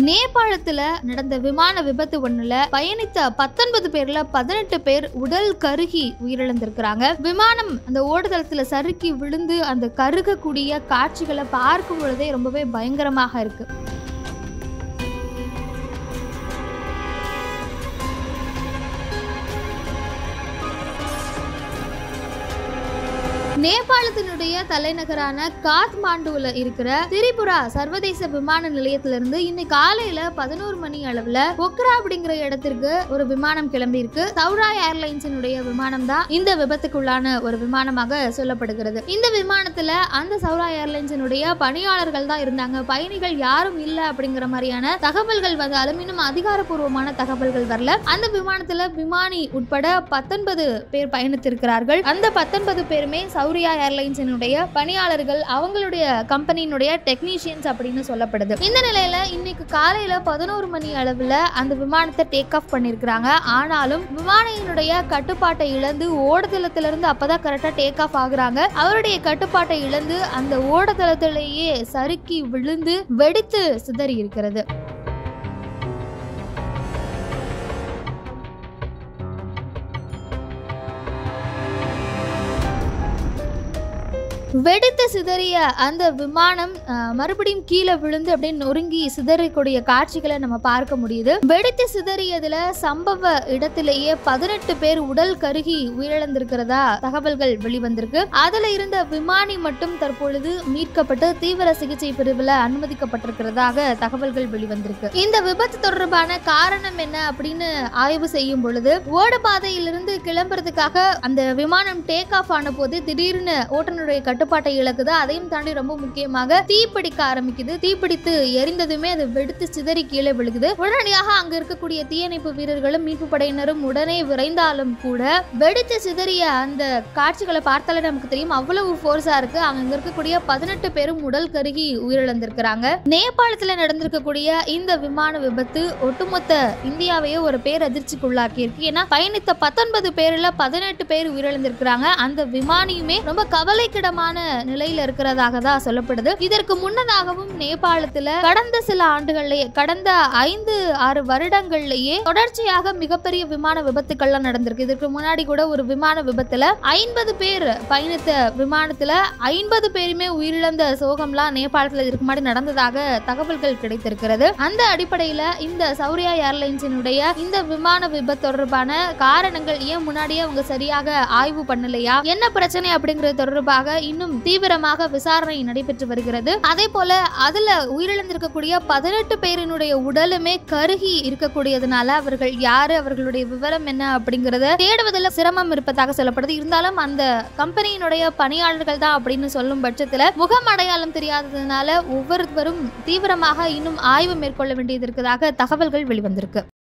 நேபாளத்துல நடந்த விமான விபத்து ஒண்ணுல பயணித்த பத்தொன்பது பேர்ல பதினெட்டு பேர் உடல் கருகி உயிரிழந்திருக்கிறாங்க விமானம் அந்த ஓடுதளத்துல சறுக்கி விழுந்து அந்த கருகக்கூடிய காட்சிகளை பார்க்கும் பொழுதே ரொம்பவே பயங்கரமாக இருக்கு நேபாளத்தினுடைய தலைநகரான காத்மாண்டுல இருக்கிற திரிபுரா சர்வதேச விமான நிலையத்திலிருந்து இன்னைக்கு காலையில பதினோரு மணி அளவுல பொக்ரா அப்படிங்கிற இடத்திற்கு ஒரு விமானம் கிளம்பி இருக்கு சௌரா ஏர்லைன்ஸினுடைய விமானம் தான் இந்த விபத்துக்குள்ளான ஒரு விமானமாக சொல்லப்படுகிறது இந்த விமானத்துல அந்த சௌரா ஏர்லைன்ஸினுடைய பணியாளர்கள் தான் இருந்தாங்க பயணிகள் யாரும் இல்ல அப்படிங்கிற மாதிரியான தகவல்கள் வந்தாலும் இன்னும் அதிகாரப்பூர்வமான தகவல்கள் வரல அந்த விமானத்துல விமானி உட்பட பத்தொன்பது பேர் பயணித்திருக்கிறார்கள் அந்த பத்தொன்பது பேருமே சௌரியா ஏர்லைன்ஸினுடைய பணியாளர்கள் அவங்களுடைய கம்பெனியினுடைய டெக்னீஷியன்ஸ் அப்படின்னு சொல்லப்படுது இந்த நிலையில இன்னைக்கு காலையில பதினோரு மணி அளவுல அந்த விமானத்தை டேக் ஆஃப் பண்ணிருக்கிறாங்க ஆனாலும் விமானியினுடைய கட்டுப்பாட்டை இழந்து ஓடுதளத்திலிருந்து அப்பதான் கரெக்டா டேக் ஆஃப் ஆகுறாங்க அவருடைய கட்டுப்பாட்டை இழந்து அந்த ஓடுதளத்திலேயே சறுக்கி விழுந்து வெடித்து சிதறி இருக்கிறது வெடித்து சிதறிய அந்த விமானம் அஹ், மறுபடியும் கீழே விழுந்து அப்படியே நொறுங்கி சிதறக்கூடிய காட்சிகளை நம்ம பார்க்க முடியுது வெடித்து சிதறியதுல சம்பவ இடத்திலேயே பதினெட்டு பேர் உடல் கருகி உயிரிழந்திருக்கிறதா தகவல்கள் வெளிவந்திருக்கு அதுல இருந்த விமானி மட்டும் தற்பொழுது மீட்கப்பட்டு தீவிர சிகிச்சை பிரிவுல அனுமதிக்கப்பட்டிருக்கிறதாக தகவல்கள் வெளிவந்திருக்கு இந்த விபத்து தொடர்பான காரணம் என்ன அப்படின்னு ஆய்வு செய்யும் பொழுது ஓடுபாதையிலிருந்து கிளம்புறதுக்காக அந்த விமானம் டேக் ஆஃப் ஆன போது திடீர்னு ஓட்டுநருடைய கட்டுப்பாட்டை இழக்குது அதையும் தாண்டி ரொம்ப முக்கியமாக தீப்பிடிக்க ஆரம்பிக்குது தீப்பிடித்து எரிந்ததுமே அது வெடித்து சிதறி கீழே விழுகுது உடனடியாக அங்க இருக்கக்கூடிய தீயணைப்பு வீரர்களும் மீட்பு படையினரும் உடனே விரைந்தாலும் கூட வெடித்து சிதறிய அந்த காட்சிகளை பார்த்தாலே நமக்கு தெரியும் அவ்வளவு ஃபோர்ஸா இருக்கு அங்க இருக்கக்கூடிய பதினெட்டு பேரும் உடல் கருகி உயிரிழந்திருக்கிறாங்க நேபாளத்துல நடந்திருக்கக்கூடிய இந்த விமான விபத்து ஒட்டுமொத்த இந்தியாவையே ஒரு பேரதிர்ச்சிக்குள்ளாக்கி இருக்கு ஏன்னா பயணித்த பத்தொன்பது பேர்ல பதினெட்டு பேர் உயிரிழந்திருக்கிறாங்க அந்த விமானியுமே ரொம்ப கவலைக்கிடமான நிலையில இருக்கிறதாக தான் சொல்லப்படுது இதற்கு முன்னதாகவும் நேபாளத்துல கடந்த சில ஆண்டுகள்லயே கடந்த ஐந்து ஆறு வருடங்கள்லயே தொடர்ச்சியாக மிகப்பெரிய விமான விபத்துக்கள்லாம் நடந்திருக்கு இதற்கு முன்னாடி கூட ஒரு விமான விபத்துல ஐம்பது பேர் பயணித்த விமானத்துல ஐம்பது பேருமே உயிரிழந்த சோகம்லாம் நேபாளத்துல இதுக்கு முன்னாடி நடந்ததாக தகவல்கள் கிடைத்திருக்கிறது அந்த அடிப்படையில இந்த சௌரியா ஏர்லைன்ஸினுடைய இந்த விமான விபத்து தொடர்பான காரணங்கள் ஏன் முன்னாடியே அவங்க சரியாக ஆய்வு பண்ணலையா என்ன பிரச்சனை அப்படிங்கிறது தொடர்பாக இன்னும் தீவிரமாக விசாரணை நடைபெற்று வருகிறது அதே போல அதுல உயிரிழந்திருக்கக்கூடிய பதினெட்டு பேரினுடைய உடலுமே கருகி இருக்கக்கூடியதுனால அவர்கள் யாரு அவர்களுடைய விவரம் என்ன அப்படிங்கறத தேடுவதில் சிரமம் இருப்பதாக சொல்லப்படுது இருந்தாலும் அந்த கம்பெனியினுடைய பணியாளர்கள் தான் அப்படின்னு சொல்லும் பட்சத்துல முகம் அடையாளம் தெரியாததுனால ஒவ்வொருவரும் தீவிரமாக இன்னும் ஆய்வு மேற்கொள்ள வேண்டியது இருக்கிறதாக தகவல்கள் வெளிவந்திருக்கு